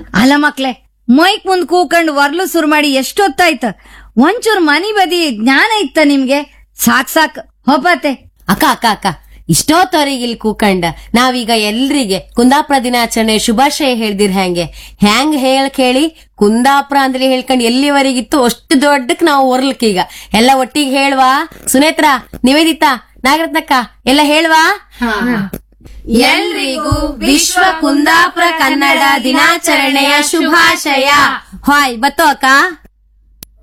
ಅಲ್ಲ ಮಕ್ಳೆ ಮೈಕ್ ಮುಂದ್ ಕೂಕಂಡ್ ವರ್ಲು ಸುರು ಮಾಡಿ ಎಷ್ಟೊತ್ತಾಯ್ತ ಒಂಚೂರ್ ಮನಿ ಬದಿ ಜ್ಞಾನ ಇತ್ತ ನಿಮ್ಗೆ ಸಾಕ್ ಸಾಕ್ ಹೋಪತೆ ಅಕ್ಕ ಅಕ್ಕ ಅಕ್ಕ ಇಷ್ಟೋತ್ತವರೆಗೆ ಇಲ್ಲಿ ಕೂಕಂಡ ನಾವೀಗ ಎಲ್ರಿಗೆ ಕುಂದಾಪುರ ದಿನಾಚರಣೆ ಶುಭಾಶಯ ಹೇಳ್ದಿರ್ ಹೆಂಗೆ ಹೆಂಗ್ ಹೇಳ್ ಕೇಳಿ ಕುಂದಾಪುರ ಅಂದ್ರೆ ಹೇಳ್ಕೊಂಡ್ ಎಲ್ಲಿವರೆಗಿತ್ತು ಅಷ್ಟು ದೊಡ್ಡಕ್ ನಾವು ಒರ್ಲಕ್ ಈಗ ಎಲ್ಲ ಒಟ್ಟಿಗೆ ಹೇಳ್ವಾ ಸುನೇತ್ರ ನಿವೇದಿತಾ ನಾಗರತ್ನಕ್ಕ ಎಲ್ಲ ಹೇಳ್ವಾ ಎಲ್ರಿಗೂ ವಿಶ್ವ ಕುಂದಾಪುರ ಕನ್ನಡ ದಿನಾಚರಣೆಯ ಶುಭಾಶಯ ಹಾಯ್ ಬತ್ತೋ ಅಕ್ಕ